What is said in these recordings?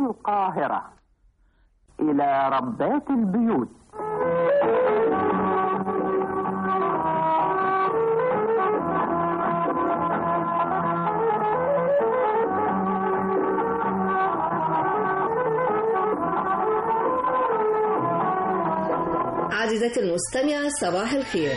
القاهرة إلى ربات البيوت عزيزتي المستمعة صباح الخير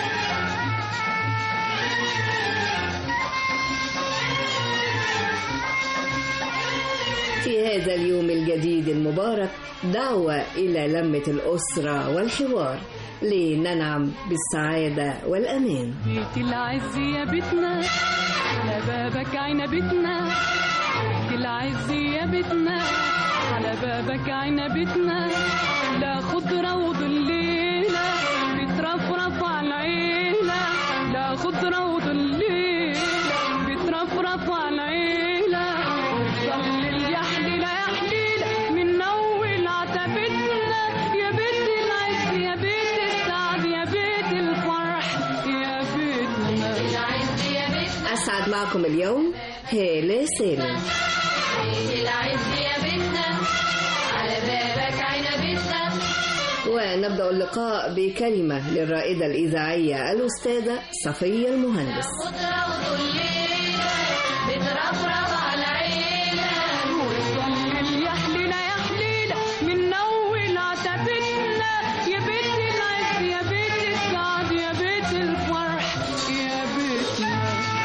في هذا اليوم الجديد المبارك دعوة إلى لمة الأسرة والحوار لننعم بالسعادة والأمان بيت العز يا بيتنا على بابك عنبتنا بيت العز يا بيتنا على بابك عنبتنا لا خضرة وظليلة بترفرف على العيلة لا خضرة وظليلة بترفرف على العيلة ظل يا حليلة يا حليلة من أول عتبتنا يا بيت العز يا بيت السعد يا بيت الفرح يا بيتنا العز يا بيتنا أسعد معكم اليوم هالة سالم العز يا بيتنا على بابك عنبتنا ونبدأ اللقاء بكلمة للرائدة الإذاعية الأستاذة صفية المهندس خضرة وظليلة بترفرف على العيلة وتظلل يا حليلة يا حليلة من أول عتبتنا يا بيت العز يا بيت السعد يا بيت الفرح يا بيتنا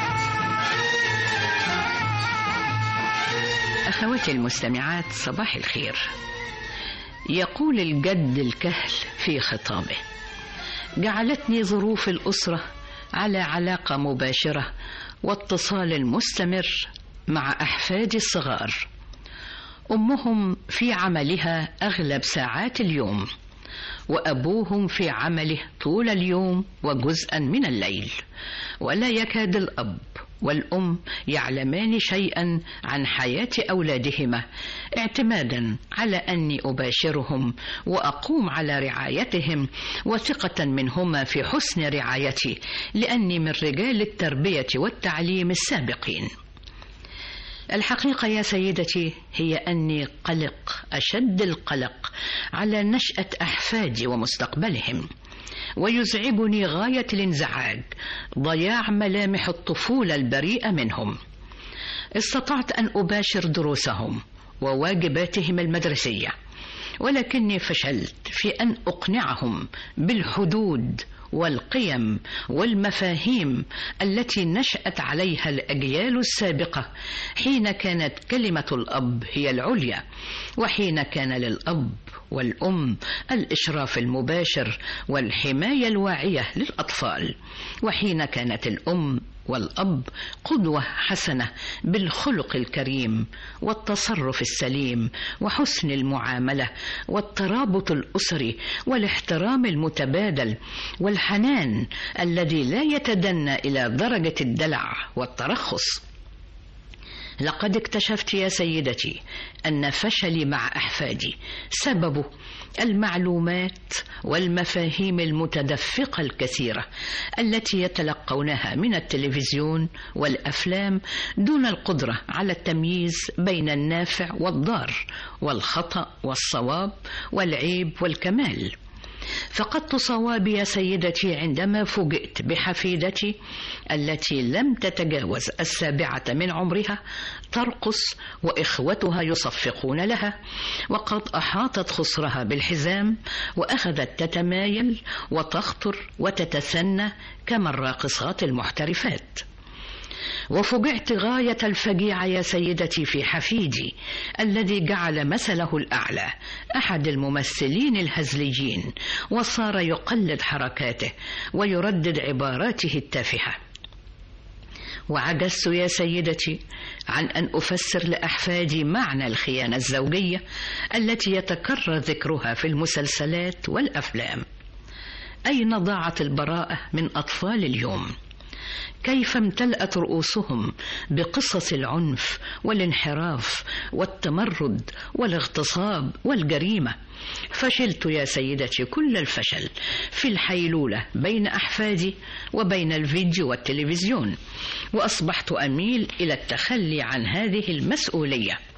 أخواتي المستمعات صباح الخير يقول الجد الكهل في خطابه جعلتني ظروف الأسرة على علاقة مباشرة واتصال مستمر مع أحفادي الصغار أمهم في عملها أغلب ساعات اليوم وأبوهم في عمله طول اليوم وجزءا من الليل ولا يكاد الأب والأم يعلمان شيئا عن حياة أولادهما اعتمادا على أني أباشرهم وأقوم على رعايتهم وثقة منهما في حسن رعايتي لأني من رجال التربية والتعليم السابقين الحقيقة يا سيدتي هي أني قلق أشد القلق على نشأة أحفادي ومستقبلهم ويزعجني غاية الانزعاج ضياع ملامح الطفولة البريئة منهم استطعت أن أباشر دروسهم وواجباتهم المدرسية ولكني فشلت في أن أقنعهم بالحدود والقيم والمفاهيم التي نشأت عليها الأجيال السابقة حين كانت كلمة الأب هي العليا وحين كان للأب والأم الإشراف المباشر والحماية الواعية للأطفال وحين كانت الأم والأب قدوة حسنة بالخلق الكريم والتصرف السليم وحسن المعاملة والترابط الأسري والاحترام المتبادل والحنان الذي لا يتدنى إلى درجة الدلع والترخص لقد اكتشفت يا سيدتي أن فشلي مع أحفادي سببه المعلومات والمفاهيم المتدفقة الكثيرة التي يتلقونها من التلفزيون والأفلام دون القدرة على التمييز بين النافع والضار والخطأ والصواب والعيب والكمال فقدت صوابي يا سيدتي عندما فوجئت بحفيدتي التي لم تتجاوز السابعة من عمرها ترقص وإخوتها يصفقون لها وقد أحاطت خصرها بالحزام وأخذت تتمايل وتخطر وتتسنى كما الراقصات المحترفات وفجعت غاية الفجيعة يا سيدتي في حفيدي الذي جعل مثله الأعلى أحد الممثلين الهزليين وصار يقلد حركاته ويردد عباراته التافهة وعجزت يا سيدتي عن أن أفسر لأحفادي معنى الخيانة الزوجية التي يتكرر ذكرها في المسلسلات والأفلام أين ضاعت البراءة من أطفال اليوم؟ كيف امتلأت رؤوسهم بقصص العنف والانحراف والتمرد والاغتصاب والجريمة فشلت يا سيدتي كل الفشل في الحيلولة بين أحفادي وبين الفيديو والتلفزيون وأصبحت أميل إلى التخلي عن هذه المسؤولية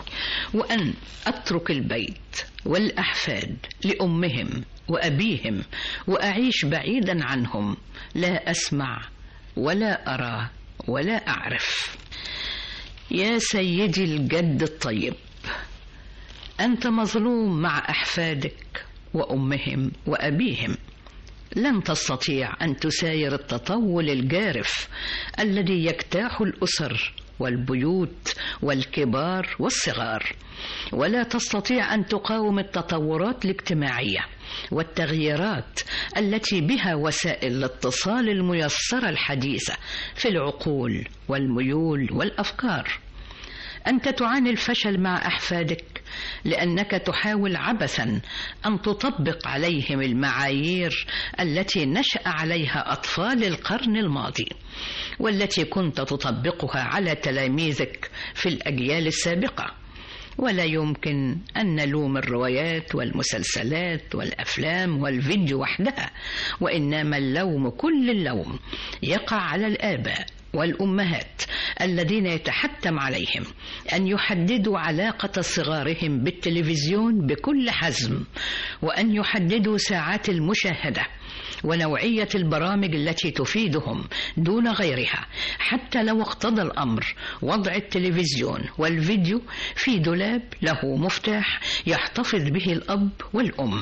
وأن أترك البيت والأحفاد لأمهم وأبيهم وأعيش بعيدا عنهم لا أسمع ولا أرى ولا أعرف يا سيدي الجد الطيب أنت مظلوم مع أحفادك وأمهم وأبيهم لن تستطيع أن تساير التطول الجارف الذي يجتاح الأسر والبيوت والكبار والصغار ولا تستطيع أن تقاوم التطورات الاجتماعية والتغييرات التي بها وسائل الاتصال الميسرة الحديثة في العقول والميول والأفكار أنت تعاني الفشل مع أحفادك لأنك تحاول عبثا أن تطبق عليهم المعايير التي نشأ عليها أطفال القرن الماضي والتي كنت تطبقها على تلاميذك في الأجيال السابقة ولا يمكن أن نلوم الروايات والمسلسلات والأفلام والفيديو وحدها وإنما اللوم كل اللوم يقع على الآباء والأمهات الذين يتحتم عليهم أن يحددوا علاقة صغارهم بالتلفزيون بكل حزم وأن يحددوا ساعات المشاهدة ونوعية البرامج التي تفيدهم دون غيرها حتى لو اقتضى الأمر وضع التلفزيون والفيديو في دولاب له مفتاح يحتفظ به الأب والأم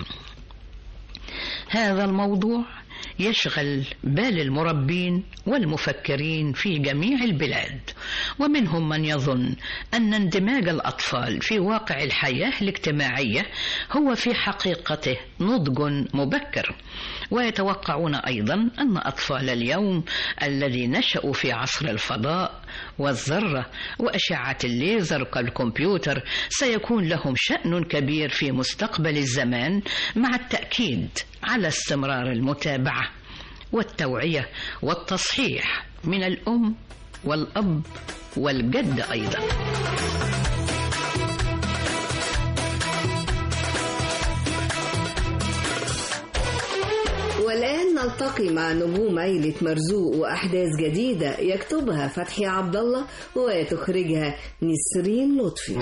هذا الموضوع يشغل بال المربين والمفكرين في جميع البلاد ومنهم من يظن ان اندماج الاطفال في واقع الحياه الاجتماعيه هو في حقيقته نضج مبكر ويتوقعون ايضا ان اطفال اليوم الذي نشأوا في عصر الفضاء والذره واشعه الليزر كالكمبيوتر سيكون لهم شأن كبير في مستقبل الزمان مع التأكيد على استمرار المتابعة والتوعية والتصحيح من الأم والأب والجد أيضا والآن نلتقي مع نجوم عيلة مرزوق وأحداث جديدة يكتبها فتحي عبد الله وتخرجها نسرين لطفي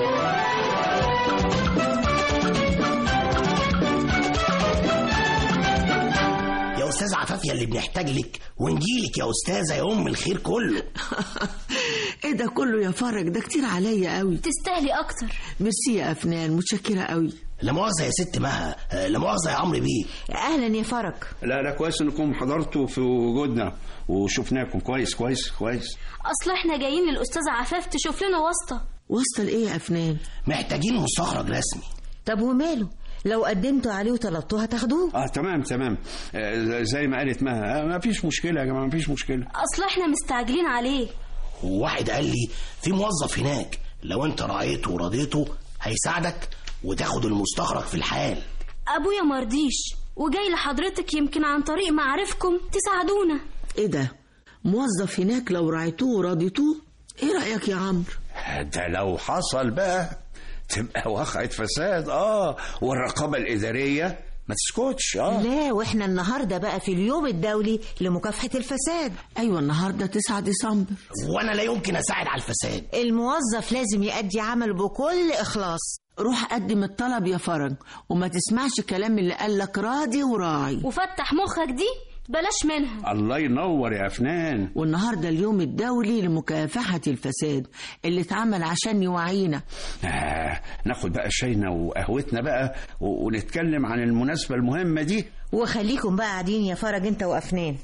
يا استاذ عفافية اللي بنحتاج لك ونجيلك يا استاذه يا ام الخير كله ايه ده كله يا فرج ده كتير عليا قوي تستاهلي اكتر ميرسي يا افنان متشكره قوي لا مؤاخذه يا ست مها آه، لا مؤاخذه يا عمرو بيه اهلا يا فرج لا لا كويس انكم حضرتوا في وجودنا وشفناكم كويس كويس كويس اصل احنا جايين للاستاذه عفاف تشوف لنا واسطه واسطه لايه يا افنان محتاجين مستخرج رسمي طب وماله لو قدمتوا عليه وطلبتوه هتاخدوه اه تمام تمام آه زي ما قالت مها آه ما فيش مشكله يا جماعه ما فيش مشكله اصل احنا مستعجلين عليه وواحد قال لي في موظف هناك لو انت راعيته ورضيته هيساعدك وتاخد المستخرج في الحال ابويا مرضيش وجاي لحضرتك يمكن عن طريق معارفكم تساعدونا ايه ده موظف هناك لو راعيتوه ورضيتوه ايه رايك يا عمرو ده لو حصل بقى تبقى واقعة فساد اه والرقابة الإدارية ما تسكتش اه لا واحنا النهارده بقى في اليوم الدولي لمكافحه الفساد ايوه النهارده 9 ديسمبر وانا لا يمكن اساعد على الفساد الموظف لازم يأدي عمله بكل اخلاص روح قدم الطلب يا فرج وما تسمعش كلام اللي قالك راضي وراعي وفتح مخك دي بلاش منها الله ينور يا أفنان والنهارده اليوم الدولي لمكافحة الفساد اللي اتعمل عشان يوعينا آه ناخد بقى شاينا وقهوتنا بقى و- ونتكلم عن المناسبة المهمة دي وخليكم بقى قاعدين يا فرج انت وافنان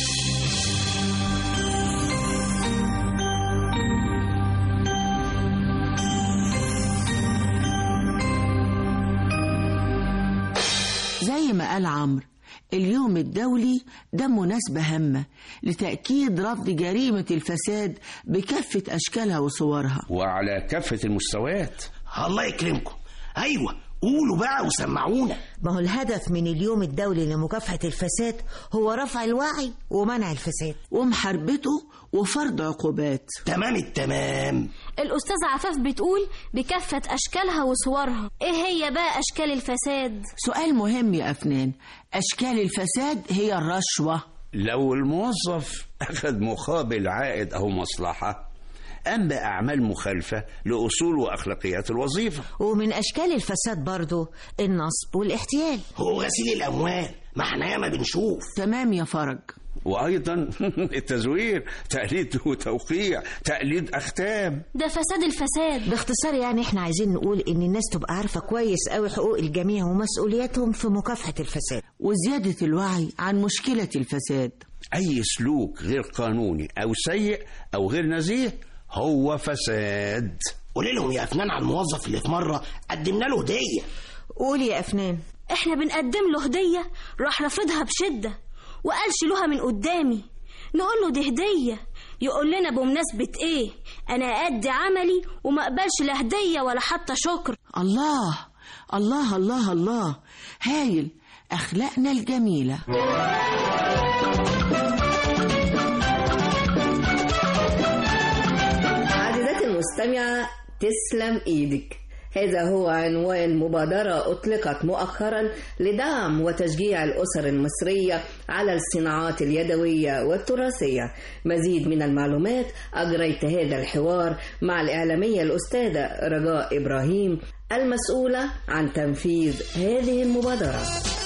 زي ما قال عمرو اليوم الدولي ده مناسبة هامة لتأكيد رفض جريمة الفساد بكافة أشكالها وصورها وعلى كافة المستويات الله يكرمكم ايوه قولوا بقى وسمعونا ما هو الهدف من اليوم الدولي لمكافحة الفساد هو رفع الوعي ومنع الفساد ومحاربته وفرض عقوبات تمام التمام الاستاذه عفاف بتقول بكافه اشكالها وصورها ايه هي بقى اشكال الفساد سؤال مهم يا أفنان أشكال الفساد هي الرشوة لو الموظف أخذ مقابل عائد أو مصلحة قام بأعمال مخالفة لأصول وأخلاقيات الوظيفة ومن أشكال الفساد برضو النصب والاحتيال هو غسيل الأموال ما احنا ياما بنشوف تمام يا فرج وأيضا التزوير تقليد وتوقيع تقليد أختام ده فساد الفساد باختصار يعني احنا عايزين نقول ان الناس تبقى عارفة كويس قوي حقوق الجميع ومسؤولياتهم في مكافحة الفساد وزيادة الوعي عن مشكلة الفساد أي سلوك غير قانوني أو سيء أو غير نزيه هو فساد قولي لهم يا أفنان على الموظف اللي في مرة قدمنا له هدية قولي يا أفنان احنا بنقدم له هدية راح رافضها بشدة وقال شيلوها من قدامي نقول له دي هدية يقول لنا بمناسبة ايه انا ادي عملي وما اقبلش لا هدية ولا حتى شكر الله الله الله الله هايل أخلاقنا الجميلة عزيزتي المستمعة تسلم ايدك هذا هو عنوان مبادرة أطلقت مؤخرا لدعم وتشجيع الأسر المصرية على الصناعات اليدوية والتراثية مزيد من المعلومات أجريت هذا الحوار مع الإعلامية الأستاذة رجاء إبراهيم المسؤولة عن تنفيذ هذه المبادرة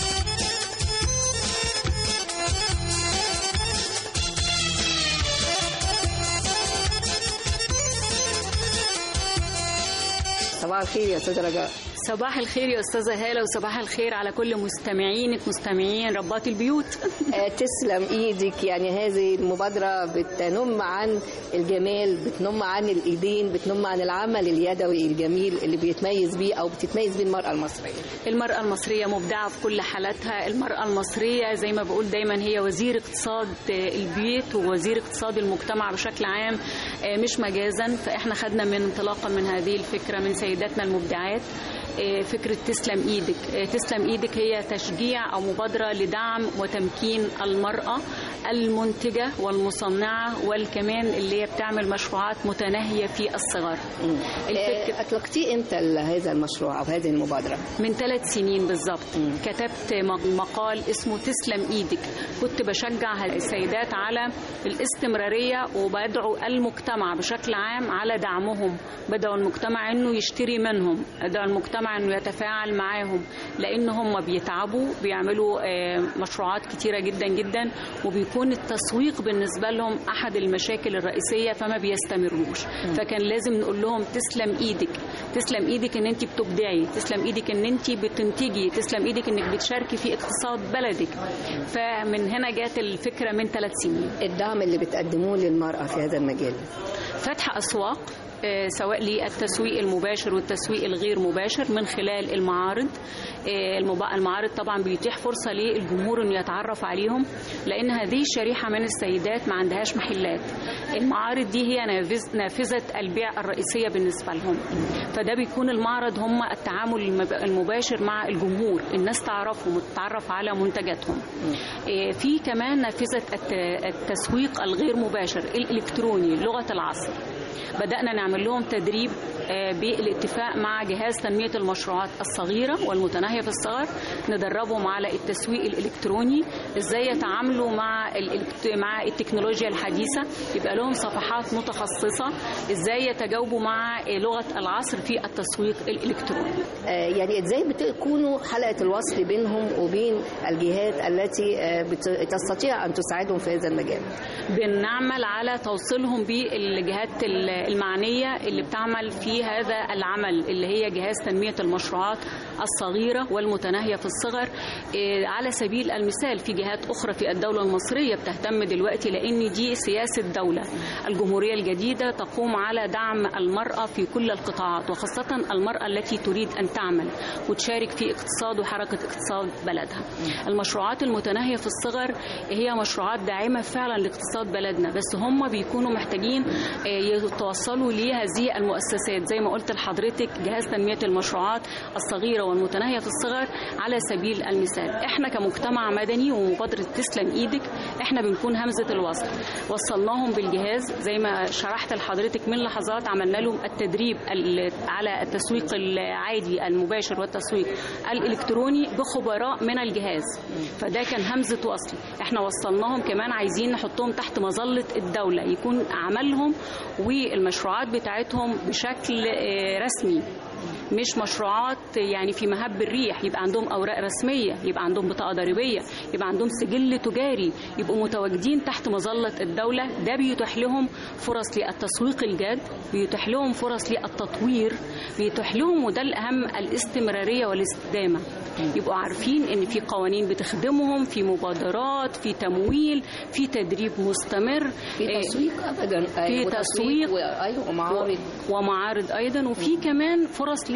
صباح الخير يا أستاذة رجاء صباح الخير يا استاذه هاله وصباح الخير على كل مستمعينك مستمعين ربات البيوت آه، تسلم ايدك يعني هذه المبادرة بتنم عن الجمال بتنم عن الايدين بتنم عن العمل اليدوي الجميل اللي بيتميز بيه او بتتميز بيه المرأة المصرية المرأة المصرية مبدعة في كل حالاتها المرأة المصرية زي ما بقول دايما هي وزير اقتصاد البيت ووزير اقتصاد المجتمع بشكل عام آه، مش مجازا فاحنا خدنا من انطلاقا من هذه الفكرة من سيداتنا المبدعات آه، فكرة تسلم إيدك آه، تسلم إيدك هي تشجيع أو مبادرة لدعم وتمكين المرأة المنتجة والمصنعة والكمان اللي هي بتعمل مشروعات متناهية في الصغر آه، اطلقتيه امتى هذا المشروع او هذه المبادرة من ثلاث سنين بالظبط كتبت م- مقال اسمه تسلم ايدك كنت بشجع السيدات على الاستمرارية وبدعو المجتمع بشكل عام على دعمهم بدعو المجتمع انه يشتري منهم بدعو المجتمع انه يتفاعل معاهم لان هم بيتعبوا بيعملوا آه، مشروعات كتيرة جدا جدا وبيكون التسويق بالنسبة لهم احد المشاكل الرئيسية فما بيستمروش فكان لازم نقول لهم تسلم ايدك تسلم ايدك ان انت بتبدعي تسلم ايدك ان انت بتنتجي تسلم ايدك انك بتشاركي في اقتصاد بلدك فمن هنا جات الفكره من ثلاث سنين الدعم اللي بتقدموه للمرأة في هذا المجال فتح اسواق آه، سواء للتسويق المباشر والتسويق الغير مباشر من خلال المعارض آه، المب- المعارض طبعا بيتيح فرصة للجمهور انه يتعرف عليهم لان هذه الشريحة من السيدات ما عندهاش محلات المعارض دي هي نافذ- نافذة البيع الرئيسية بالنسبة لهم فده بيكون المعرض هم التعامل المب- المباشر مع الجمهور الناس تعرفهم وتتعرف على منتجاتهم آه، في كمان نافذة الت- التسويق الغير مباشر الإلكتروني لغة العصر بدأنا نعمل لهم تدريب آه، بالاتفاق مع جهاز تنمية المشروعات الصغيرة والمتناهية في الصغر ندربهم على التسويق الإلكتروني إزاي يتعاملوا مع الإلكت- مع التكنولوجيا الحديثة يبقى لهم صفحات متخصصة إزاي يتجاوبوا مع آه، لغة العصر في التسويق الإلكتروني آه، يعني ازاي بتكونوا حلقة الوصل بينهم وبين الجهات التي آه، بت- تستطيع ان تساعدهم في هذا المجال بنعمل على توصيلهم بالجهات المعنية اللي بتعمل في هذا العمل اللي هي جهاز تنمية المشروعات الصغيرة والمتناهية في الصغر إيه، على سبيل المثال في جهات أخرى في الدولة المصرية بتهتم دلوقتي لأن دي سياسة دولة الجمهورية الجديدة تقوم على دعم المرأة في كل القطاعات وخاصة المرأة التي تريد أن تعمل وتشارك في اقتصاد وحركة اقتصاد بلدها المشروعات المتناهية في الصغر هي مشروعات داعمة فعلا لاقتصاد بلدنا بس هم بيكونوا محتاجين آه، يتوصلوا لهذه المؤسسات زي ما قلت لحضرتك جهاز تنمية المشروعات الصغيرة والمتناهية في الصغر على سبيل المثال احنا كمجتمع مدني ومبادرة تسلم ايدك احنا بنكون همزة الوصل وصلناهم بالجهاز زي ما شرحت لحضرتك من لحظات عملنا لهم التدريب ال- على التسويق العادي المباشر والتسويق الالكتروني بخبراء من الجهاز فده كان همزة وصل احنا وصلناهم كمان عايزين نحطهم تحت مظلة الدولة يكون عملهم المشروعات بتاعتهم بشكل آه، رسمي مش مشروعات يعني في مهب الريح يبقى عندهم اوراق رسميه يبقى عندهم بطاقه ضريبيه يبقى عندهم سجل تجاري يبقوا متواجدين تحت مظله الدوله ده بيتيح لهم فرص للتسويق الجاد بيتيح لهم فرص للتطوير بيتيح لهم وده الاهم الاستمراريه والاستدامه يبقوا عارفين ان في قوانين بتخدمهم في مبادرات في تمويل في تدريب مستمر في تسويق ابدا في أيوة، تسويق وايوه ومعارض ومعارض ايضا وفي كمان فرص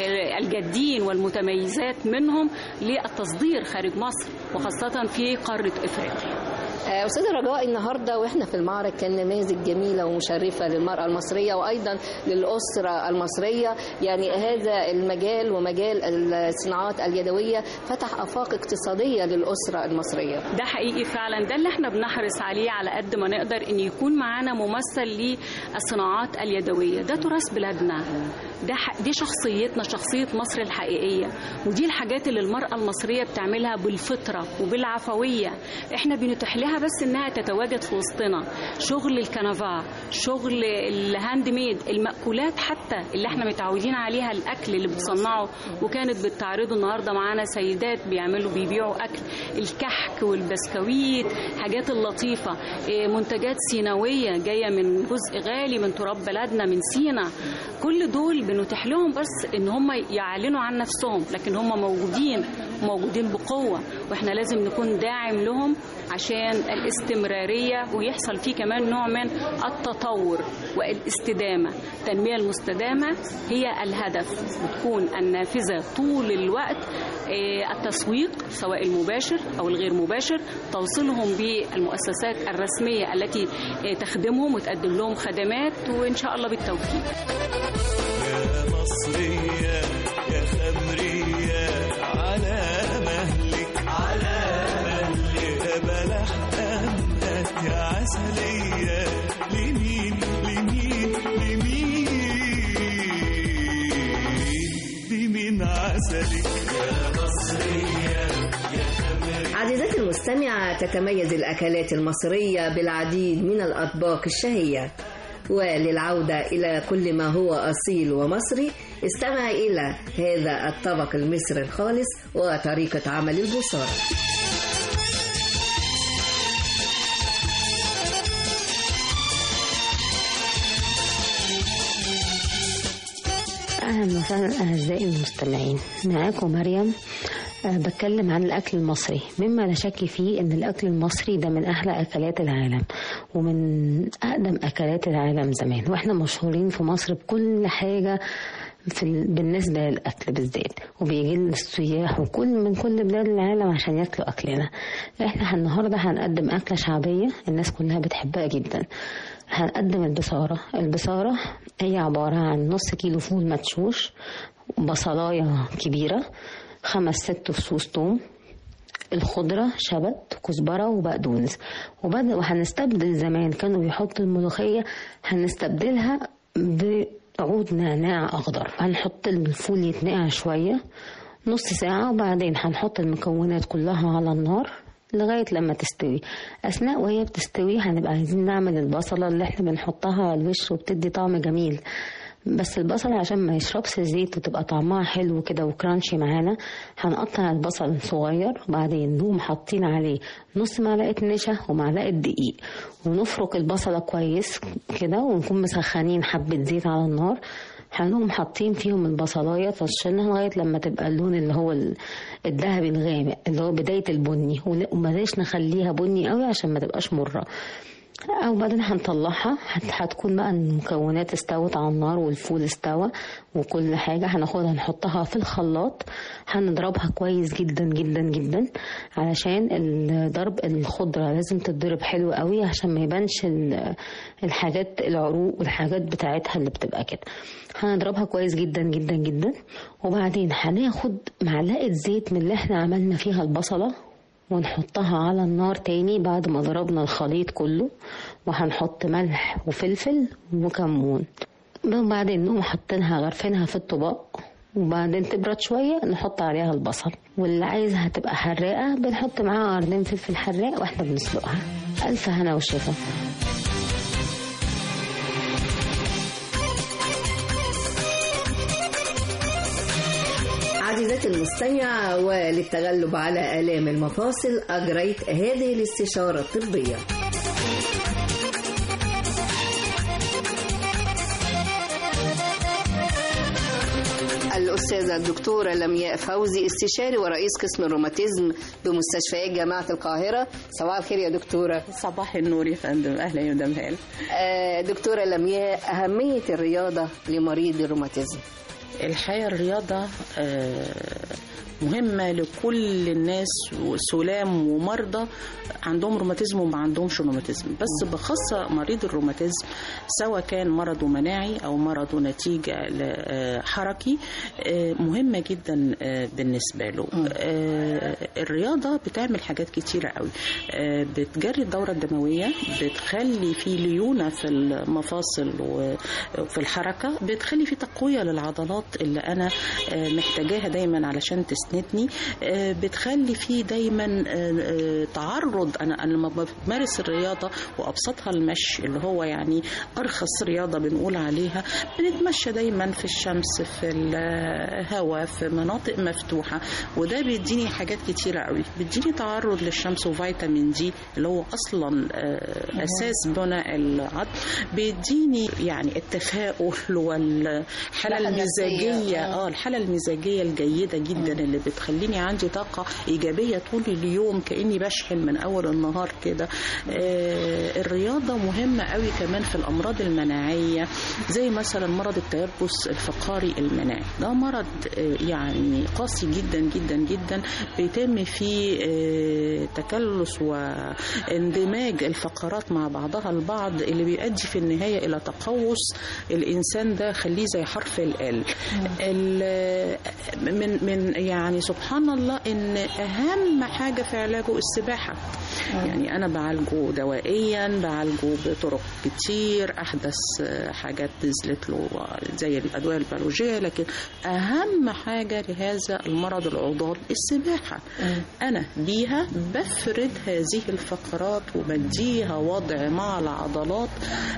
للجادين والمتميزات منهم للتصدير خارج مصر وخاصه في قاره افريقيا آه، أستاذة رجاء النهاردة وإحنا في المعرض كان نماذج جميلة ومشرفة للمرأة المصرية وأيضا للأسرة المصرية يعني هذا المجال ومجال الصناعات اليدوية فتح آفاق اقتصادية للأسرة المصرية ده حقيقي فعلا ده اللي احنا بنحرص عليه على قد ما نقدر ان يكون معانا ممثل للصناعات اليدويه ده تراث بلادنا ده ح- دي شخصيتنا شخصيه مصر الحقيقيه ودي الحاجات اللي المراه المصريه بتعملها بالفطره وبالعفويه احنا بنتيح لها بس انها تتواجد في وسطنا شغل الكنفا شغل الهاند ميد المأكولات حتى اللي احنا متعودين عليها الاكل اللي بتصنعه وكانت بتعرضه النهارده معانا سيدات بيعملوا بيبيعوا اكل الكحك والبسكويت حاجات اللطيفه إيه، منتجات سيناويه جايه من جزء غالي من تراب بلدنا من سينا كل دول بنتيح لهم بس ان هم يعلنوا عن نفسهم لكن هم موجودين موجودين بقوه واحنا لازم نكون داعم لهم عشان الاستمراريه ويحصل فيه كمان نوع من التطور والاستدامه التنميه المستدامه هي الهدف وتكون النافذه طول الوقت إيه، التسويق سواء المباشر او الغير مباشر توصيلهم بالمؤسسات الرسميه التي إيه، تخدمهم وتقدم لهم خدمات وان شاء الله بالتوفيق يا مصرية يا خمرية على مهلك على مهلك يا بلح أمك يا عسلية لمين لمين لمين لمين عسلك يا مصرية يا خمرية عزيزتي المستمعة تتميز الأكلات المصرية بالعديد من الأطباق الشهية وللعودة إلى كل ما هو أصيل ومصري استمع إلى هذا الطبق المصري الخالص وطريقة عمل البصارة أهلا وسهلا أعزائي المستمعين معاكم مريم أه بتكلم عن الأكل المصري مما لا شك فيه أن الأكل المصري ده من أحلى أكلات العالم ومن أقدم أكلات العالم زمان وإحنا مشهورين في مصر بكل حاجة في ال... بالنسبة للأكل بالذات وبيجي لنا السياح وكل من كل بلاد العالم عشان ياكلوا أكلنا إحنا النهاردة هنقدم أكلة شعبية الناس كلها بتحبها جدا هنقدم البصارة البصارة هي عبارة عن نص كيلو فول مدشوش بصلاية كبيرة خمس ست فصوص توم الخضرة شبت كزبرة وبقدونس وبدأ وهنستبدل زمان كانوا بيحطوا الملوخية هنستبدلها بعود نعناع أخضر هنحط الفول يتنقع شوية نص ساعة وبعدين هنحط المكونات كلها على النار لغاية لما تستوي أثناء وهي بتستوي هنبقى عايزين نعمل البصلة اللي احنا بنحطها على الوش وبتدي طعم جميل بس البصل عشان ما يشربش زيت وتبقى طعمها حلو كده وكرانشي معانا هنقطع البصل صغير وبعدين نقوم حاطين عليه نص معلقة نشا ومعلقة دقيق ونفرك البصلة كويس كده ونكون مسخنين حبة زيت على النار هنقوم حاطين فيهم البصلاية طشنها لغاية لما تبقى اللون اللي هو الذهبي الغامق اللي هو بداية البني وملاش نخليها بني قوي عشان ما تبقاش مرة او بعدين هنطلعها هتكون بقى المكونات استوت على النار والفول استوى وكل حاجة هناخدها نحطها في الخلاط هنضربها كويس جدا جدا جدا علشان الضرب الخضرة لازم تتضرب حلو قوي عشان ما يبانش الحاجات العروق والحاجات بتاعتها اللي بتبقى كده هنضربها كويس جدا جدا جدا وبعدين هناخد معلقة زيت من اللي احنا عملنا فيها البصلة ونحطها على النار تاني بعد ما ضربنا الخليط كله وهنحط ملح وفلفل وكمون وبعدين نقوم حاطينها غرفينها في الطباق وبعدين تبرد شوية نحط عليها البصل واللي عايزها تبقى حراقة بنحط معاها قرنين فلفل حراق واحنا بنسلقها ألف هنا وشفا عزيزتي المستمعة وللتغلب على آلام المفاصل أجريت هذه الاستشارة الطبية الأستاذة الدكتورة لمياء فوزي استشاري ورئيس قسم الروماتيزم بمستشفيات جامعة القاهرة صباح الخير يا دكتورة صباح النور يا فندم اهلا يا مدام هال آه، دكتورة لمياء أهمية الرياضة لمريض الروماتيزم الحقيقه الرياضه آه، مهمه لكل الناس سلام ومرضى عندهم روماتيزم وما عندهمش روماتيزم بس بخاصه مريض الروماتيزم سواء كان مرضه مناعي او مرضه نتيجه لحركي مهمه جدا آه، بالنسبه له آه، الرياضه بتعمل حاجات كتيره قوي آه، بتجري الدوره الدمويه بتخلي في ليونه في المفاصل وفي الحركه بتخلي في تقويه للعضلات اللي انا آه، محتاجاها دايما علشان تسندني آه، بتخلي في دايما آه، آه، تعرض انا انا لما بمارس الرياضه وابسطها المشي اللي هو يعني ارخص رياضه بنقول عليها بنتمشى دايما في الشمس في الهواء في مناطق مفتوحه وده بيديني حاجات كتيره قوي بيديني تعرض للشمس وفيتامين دي اللي هو اصلا آه، اساس بناء العظم بيديني يعني التفاؤل والحاله الراحة النفسية. المزاجيه اه الحاله المزاجيه الجيده جدا اللي بتخليني عندي طاقه ايجابيه طول اليوم كاني بشحن من اول النهار كده آه الرياضه مهمه قوي كمان في الامراض المناعيه زي مثلا مرض التيبس الفقاري المناعي ده مرض آه يعني قاسي جدا جدا جدا بيتم فيه آه تكلس واندماج الفقرات مع بعضها البعض اللي بيؤدي في النهايه الى تقوس الانسان ده خليه زي حرف ال ال- من من يعني سبحان الله ان اهم حاجه في علاجه السباحه يعني انا بعالجه دوائيا بعالجه بطرق كتير احدث حاجات نزلت له زي الادويه البيولوجيه لكن اهم حاجه لهذا المرض العضال السباحه انا بيها بفرد هذه الفقرات وبديها وضع مع العضلات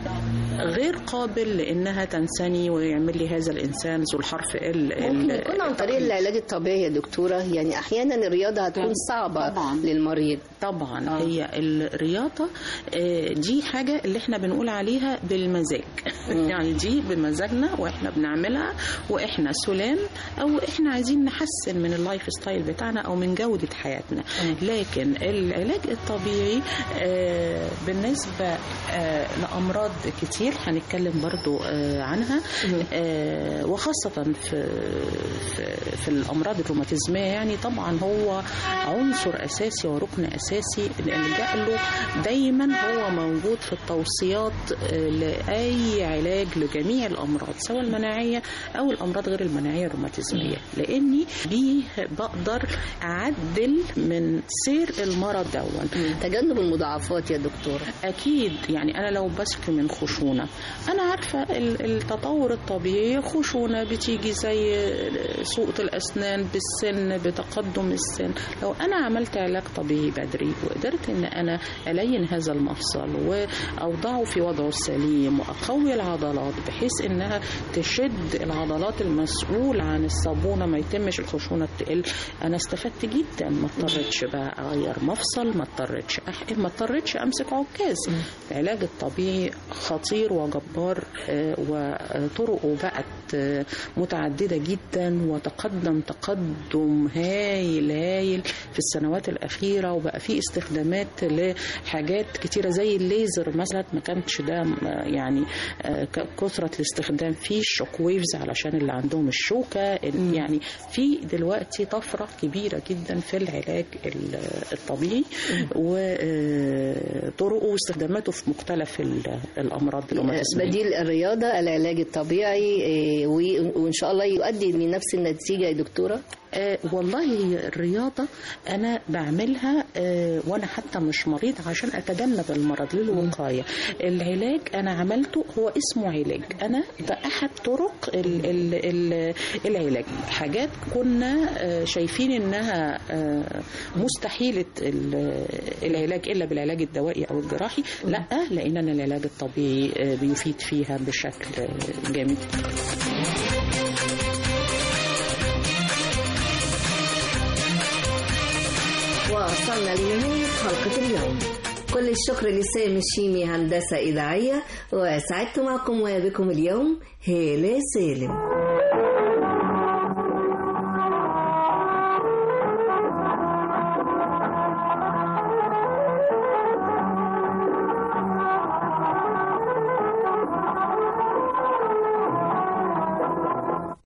غير قابل لانها تنثني ويعمل لي هذا الانسان ذو الحرف ال ممكن ال- يكون عن طريق العلاج الطبيعي يا دكتورة يعني أحيانا الرياضة هتكون صعبة للمريض طبعا آه. هي الرياضه آه، دي حاجه اللي احنا بنقول عليها بالمزاج يعني دي بمزاجنا واحنا بنعملها واحنا سلام او احنا عايزين نحسن من اللايف ستايل بتاعنا او من جوده حياتنا لكن العلاج الطبيعي آه، بالنسبه آه، لامراض كتير هنتكلم برضو آه، عنها آه، وخاصه في في, في الامراض الروماتيزميه يعني طبعا هو عنصر اساسي وركن اساسي نلجا له دايما هو موجود في التوصيات آه، لاي علاج لجميع الامراض سواء المناعيه او الامراض غير المناعيه الروماتيزميه لاني بيه بقدر اعدل من سير المرض دون تجنب المضاعفات يا دكتورة اكيد يعني انا لو بشكي من خشونه انا عارفه ال- التطور الطبيعي خشونه بتيجي زي سوءة الاسنان بالسن بتقدم السن لو انا عملت علاج طبيعي بدري وقدرت ان انا الين هذا المفصل واوضعه في وضعه السليم واقوي العضلات بحيث انها تشد العضلات المسؤول عن الصابونه ما يتمش الخشونه تقل انا استفدت جدا ما اضطرتش بقى اغير مفصل ما اضطرتش احقن ما اضطرتش امسك عكاز العلاج الطبيعي خطير وجبار آه، وطرقه بقت آه، متعدده جدا وتقدم تقدم هايل هايل في السنوات الاخيره وبقى في استخدامات لحاجات كتيره زي الليزر مثلا ما كانش ده آه، يعني آه، ك- كثره الاستخدام فيه الشوك ويفز علشان اللي عندهم الشوكه ال- يعني في دلوقتي طفره كبيره جدا في العلاج ال- الطبيعي وطرقه واستخداماته في مختلف ال- الامراض الروماتيزميه بديل الرياضة العلاج الطبيعي إيه، و- وإن شاء الله يؤدي لنفس النتيجة يا دكتورة آه والله هي الرياضة أنا بعملها آه وأنا حتى مش مريض عشان أتجنب المرض للوقاية العلاج أنا عملته هو اسمه علاج أنا ده أحد طرق ال ال ال العلاج حاجات كنا آه شايفين إنها آه مستحيلة ال- العلاج إلا بالعلاج الدوائي أو الجراحي لا لأن العلاج الطبيعي آه بيفيد فيها بشكل آه، جامد وصلنا لنهاية حلقة اليوم كل الشكر لسامي الشيمي هندسة إذاعية وسعدت معكم وبكم اليوم هالة سالم